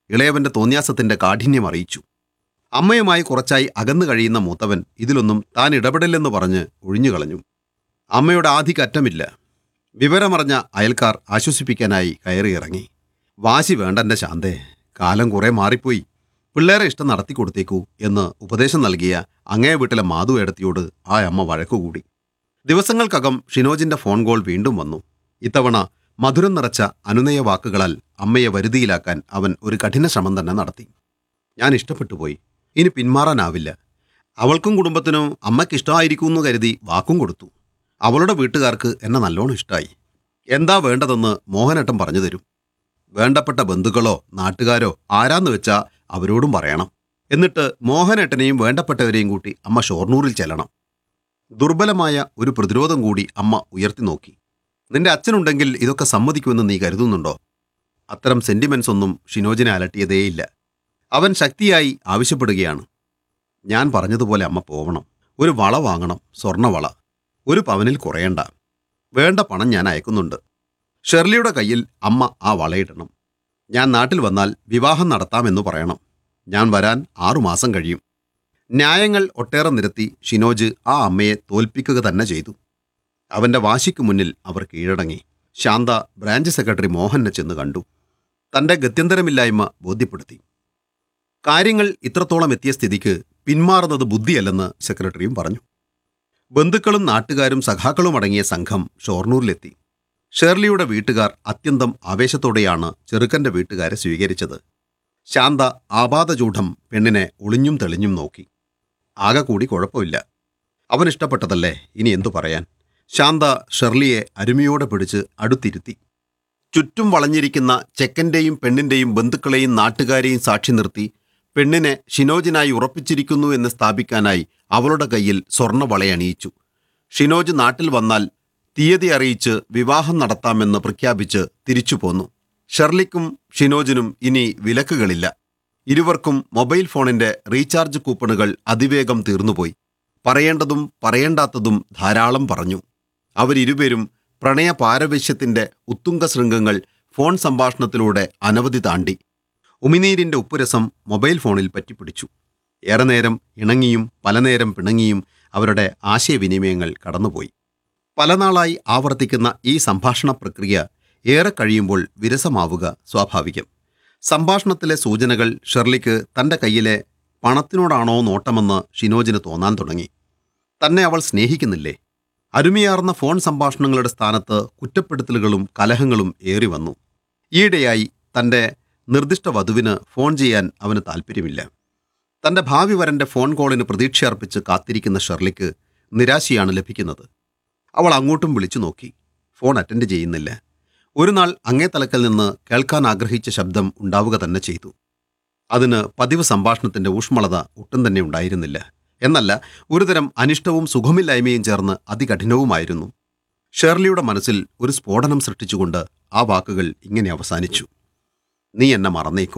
ഇളയവന്റെ തോന്യാസത്തിന്റെ കാഠിന്യം അറിയിച്ചു അമ്മയുമായി കുറച്ചായി അകന്നു കഴിയുന്ന മൂത്തവൻ ഇതിലൊന്നും താൻ ഇടപെടില്ലെന്ന് പറഞ്ഞ് ഒഴിഞ്ഞുകളഞ്ഞു അമ്മയുടെ ആധികറ്റമില്ല വിവരമറിഞ്ഞ അയൽക്കാർ ആശ്വസിപ്പിക്കാനായി കയറിയിറങ്ങി വാശി വേണ്ടെന്റെ ശാന്തേ കാലം കുറെ മാറിപ്പോയി പിള്ളേരെ ഇഷ്ടം നടത്തി കൊടുത്തേക്കൂ എന്ന് ഉപദേശം നൽകിയ അങ്ങേ വീട്ടിലെ മാധു ഏടത്തിയോട് ആ അമ്മ വഴക്കുകൂടി ദിവസങ്ങൾക്കകം ഷിനോജിന്റെ ഫോൺ കോൾ വീണ്ടും വന്നു ഇത്തവണ മധുരം നിറച്ച അനുനയ വാക്കുകളാൽ അമ്മയെ വരുതിയിലാക്കാൻ അവൻ ഒരു കഠിന ശ്രമം തന്നെ നടത്തി ഞാൻ ഇഷ്ടപ്പെട്ടു പോയി ഇനി പിന്മാറാനാവില്ല അവൾക്കും കുടുംബത്തിനും അമ്മയ്ക്ക് ഇഷ്ടമായിരിക്കുമെന്ന് കരുതി വാക്കും കൊടുത്തു അവളുടെ വീട്ടുകാർക്ക് എന്നെ നല്ലോണം ഇഷ്ടമായി എന്താ വേണ്ടതെന്ന് മോഹനേട്ടൻ പറഞ്ഞു തരും വേണ്ടപ്പെട്ട ബന്ധുക്കളോ നാട്ടുകാരോ ആരാന്ന് വെച്ചാ അവരോടും പറയണം എന്നിട്ട് മോഹനേട്ടനെയും വേണ്ടപ്പെട്ടവരെയും കൂട്ടി അമ്മ ഷൊർണൂരിൽ ചെല്ലണം ദുർബലമായ ഒരു പ്രതിരോധം കൂടി അമ്മ ഉയർത്തി നോക്കി നിന്റെ അച്ഛനുണ്ടെങ്കിൽ ഇതൊക്കെ സമ്മതിക്കുമെന്ന് നീ കരുതുന്നുണ്ടോ അത്തരം സെന്റിമെന്റ്സ് ഒന്നും ഷിനോജിനെ അലട്ടിയതേയില്ല അവൻ ശക്തിയായി ആവശ്യപ്പെടുകയാണ് ഞാൻ പറഞ്ഞതുപോലെ അമ്മ പോവണം ഒരു വള വാങ്ങണം സ്വർണവള ഒരു പവനിൽ കുറയണ്ട വേണ്ട പണം ഞാൻ അയക്കുന്നുണ്ട് ഷെർലിയുടെ കയ്യിൽ അമ്മ ആ വളയിടണം ഞാൻ നാട്ടിൽ വന്നാൽ വിവാഹം നടത്താമെന്ന് പറയണം ഞാൻ വരാൻ ആറുമാസം കഴിയും ന്യായങ്ങൾ ഒട്ടേറെ നിരത്തി ഷിനോജ് ആ അമ്മയെ തോൽപ്പിക്കുക തന്നെ ചെയ്തു അവന്റെ വാശിക്ക് മുന്നിൽ അവർ കീഴടങ്ങി ശാന്ത ബ്രാഞ്ച് സെക്രട്ടറി മോഹനെ ചെന്ന് കണ്ടു തന്റെ ഗത്യന്തരമില്ലായ്മ ബോധ്യപ്പെടുത്തി കാര്യങ്ങൾ ഇത്രത്തോളം എത്തിയ സ്ഥിതിക്ക് പിന്മാറുന്നത് ബുദ്ധിയല്ലെന്ന് സെക്രട്ടറിയും പറഞ്ഞു ബന്ധുക്കളും നാട്ടുകാരും സഖാക്കളും അടങ്ങിയ സംഘം ഷോർണൂരിലെത്തി ഷേർലിയുടെ വീട്ടുകാർ അത്യന്തം ആവേശത്തോടെയാണ് ചെറുക്കന്റെ വീട്ടുകാരെ സ്വീകരിച്ചത് ശാന്ത ആപാതചൂഢം പെണ്ണിനെ ഒളിഞ്ഞും തെളിഞ്ഞും നോക്കി ആകെ കൂടി കുഴപ്പമില്ല അവൻ ഇഷ്ടപ്പെട്ടതല്ലേ ഇനി എന്തു പറയാൻ ശാന്ത ഷെർലിയെ അരുമയോടെ പിടിച്ച് അടുത്തിരുത്തി ചുറ്റും വളഞ്ഞിരിക്കുന്ന ചെക്കന്റെയും പെണ്ണിന്റെയും ബന്ധുക്കളെയും നാട്ടുകാരെയും സാക്ഷി നിർത്തി പെണ്ണിനെ ഷിനോജിനായി ഉറപ്പിച്ചിരിക്കുന്നു എന്ന് സ്ഥാപിക്കാനായി അവളുടെ കയ്യിൽ സ്വർണ്ണവളയണിയിച്ചു ഷിനോജ് നാട്ടിൽ വന്നാൽ തീയതി അറിയിച്ച് വിവാഹം നടത്താമെന്ന് പ്രഖ്യാപിച്ച് തിരിച്ചു പോന്നു ഷെർലിക്കും ഷിനോജിനും ഇനി വിലക്കുകളില്ല ഇരുവർക്കും മൊബൈൽ ഫോണിന്റെ റീചാർജ് കൂപ്പണുകൾ അതിവേഗം തീർന്നുപോയി പറയേണ്ടതും പറയേണ്ടാത്തതും ധാരാളം പറഞ്ഞു അവരിരുവരും പ്രണയ പാരവശ്യത്തിന്റെ ഉത്തുംഗ ശൃംഗങ്ങൾ ഫോൺ സംഭാഷണത്തിലൂടെ അനവധി താണ്ടി ഉമിനീരിന്റെ ഉപ്പുരസം മൊബൈൽ ഫോണിൽ പറ്റിപ്പിടിച്ചു ഏറെ നേരം ഇണങ്ങിയും പലനേരം പിണങ്ങിയും അവരുടെ ആശയവിനിമയങ്ങൾ കടന്നുപോയി പല നാളായി ആവർത്തിക്കുന്ന ഈ സംഭാഷണ പ്രക്രിയ ഏറെ കഴിയുമ്പോൾ വിരസമാവുക സ്വാഭാവികം സംഭാഷണത്തിലെ സൂചനകൾ ഷെർലിക്ക് തന്റെ കയ്യിലെ പണത്തിനോടാണോ നോട്ടമെന്ന് ഷിനോജിന് തോന്നാൻ തുടങ്ങി തന്നെ അവൾ സ്നേഹിക്കുന്നില്ലേ അരുമയാർന്ന ഫോൺ സംഭാഷണങ്ങളുടെ സ്ഥാനത്ത് കുറ്റപ്പെടുത്തലുകളും കലഹങ്ങളും ഏറി വന്നു ഈയിടെയായി തന്റെ നിർദ്ദിഷ്ട വധുവിന് ഫോൺ ചെയ്യാൻ അവന് താല്പര്യമില്ല തന്റെ ഭാവി വരന്റെ ഫോൺ കോളിന് പ്രതീക്ഷയർപ്പിച്ച് കാത്തിരിക്കുന്ന ഷെർലിക്ക് നിരാശയാണ് ലഭിക്കുന്നത് അവൾ അങ്ങോട്ടും വിളിച്ചു നോക്കി ഫോൺ അറ്റൻഡ് ചെയ്യുന്നില്ല ഒരു നാൾ അങ്ങേ തലക്കൽ നിന്ന് കേൾക്കാൻ ആഗ്രഹിച്ച ശബ്ദം ഉണ്ടാവുക തന്നെ ചെയ്തു അതിന് പതിവ് സംഭാഷണത്തിന്റെ ഊഷ്മളത ഒട്ടും തന്നെ ഉണ്ടായിരുന്നില്ല എന്നല്ല ഒരുതരം അനിഷ്ടവും സുഖമില്ലായ്മയും ചേർന്ന് അതികഠിനവുമായിരുന്നു ഷേർലിയുടെ മനസ്സിൽ ഒരു സ്ഫോടനം സൃഷ്ടിച്ചുകൊണ്ട് ആ വാക്കുകൾ ഇങ്ങനെ അവസാനിച്ചു നീ എന്നെ മറന്നേക്കൂ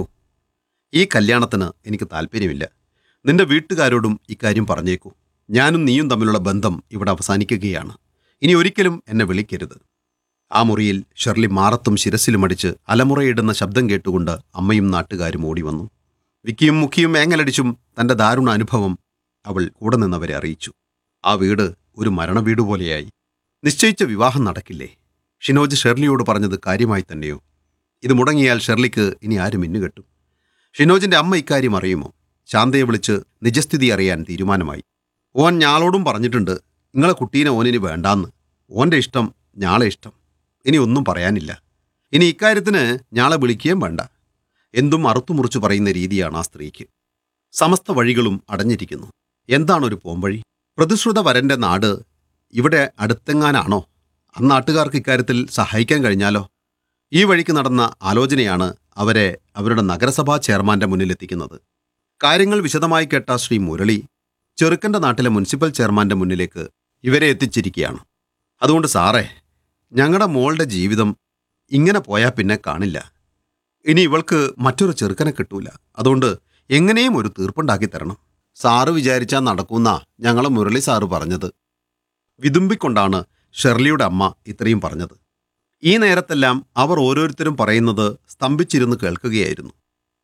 ഈ കല്യാണത്തിന് എനിക്ക് താല്പര്യമില്ല നിന്റെ വീട്ടുകാരോടും ഇക്കാര്യം പറഞ്ഞേക്കൂ ഞാനും നീയും തമ്മിലുള്ള ബന്ധം ഇവിടെ അവസാനിക്കുകയാണ് ഇനി ഒരിക്കലും എന്നെ വിളിക്കരുത് ആ മുറിയിൽ ഷെർലി മാറത്തും ശിരസിലും അടിച്ച് അലമുറയിടുന്ന ശബ്ദം കേട്ടുകൊണ്ട് അമ്മയും നാട്ടുകാരും ഓടി വന്നു വിക്കിയും മുക്കിയും ഏങ്ങലടിച്ചും തന്റെ ദാരുണ അനുഭവം അവൾ കൂടെ നിന്നവരെ അറിയിച്ചു ആ വീട് ഒരു മരണവീട് പോലെയായി നിശ്ചയിച്ച വിവാഹം നടക്കില്ലേ ഷിനോജ് ഷെർലിയോട് പറഞ്ഞത് കാര്യമായി തന്നെയോ ഇത് മുടങ്ങിയാൽ ഷെർലിക്ക് ഇനി ആരും മിന്നുകെട്ടും ഷിനോജിന്റെ അമ്മ ഇക്കാര്യം അറിയുമോ ശാന്തയെ വിളിച്ച് നിജസ്ഥിതി അറിയാൻ തീരുമാനമായി ഓൻ ഞാളോടും പറഞ്ഞിട്ടുണ്ട് നിങ്ങളെ കുട്ടീനെ ഓനിന് വേണ്ടാന്ന് ഓന്റെ ഇഷ്ടം ഞാളെ ഇഷ്ടം ഇനി ഒന്നും പറയാനില്ല ഇനി ഇക്കാര്യത്തിന് ഞാളെ വിളിക്കുകയും വേണ്ട എന്തും അറുത്തുമുറിച്ചു പറയുന്ന രീതിയാണ് ആ സ്ത്രീക്ക് സമസ്ത വഴികളും അടഞ്ഞിരിക്കുന്നു എന്താണ് ഒരു പോംവഴി പ്രതിശ്രുത വരന്റെ നാട് ഇവിടെ അടുത്തെങ്ങാനാണോ അന്നാട്ടുകാർക്ക് ഇക്കാര്യത്തിൽ സഹായിക്കാൻ കഴിഞ്ഞാലോ ഈ വഴിക്ക് നടന്ന ആലോചനയാണ് അവരെ അവരുടെ നഗരസഭാ ചെയർമാന്റെ മുന്നിലെത്തിക്കുന്നത് കാര്യങ്ങൾ വിശദമായി കേട്ട ശ്രീ മുരളി ചെറുക്കന്റെ നാട്ടിലെ മുനിസിപ്പൽ ചെയർമാന്റെ മുന്നിലേക്ക് ഇവരെ എത്തിച്ചിരിക്കുകയാണ് അതുകൊണ്ട് സാറേ ഞങ്ങളുടെ മോളുടെ ജീവിതം ഇങ്ങനെ പോയാൽ പിന്നെ കാണില്ല ഇനി ഇവൾക്ക് മറ്റൊരു ചെറുക്കനെ കിട്ടൂല അതുകൊണ്ട് എങ്ങനെയും ഒരു തീർപ്പുണ്ടാക്കി തരണം സാറ് വിചാരിച്ചാൽ നടക്കുന്ന ഞങ്ങളെ മുരളി സാറ് പറഞ്ഞത് വിതുമ്പിക്കൊണ്ടാണ് ഷെർലിയുടെ അമ്മ ഇത്രയും പറഞ്ഞത് ഈ നേരത്തെല്ലാം അവർ ഓരോരുത്തരും പറയുന്നത് സ്തംഭിച്ചിരുന്ന് കേൾക്കുകയായിരുന്നു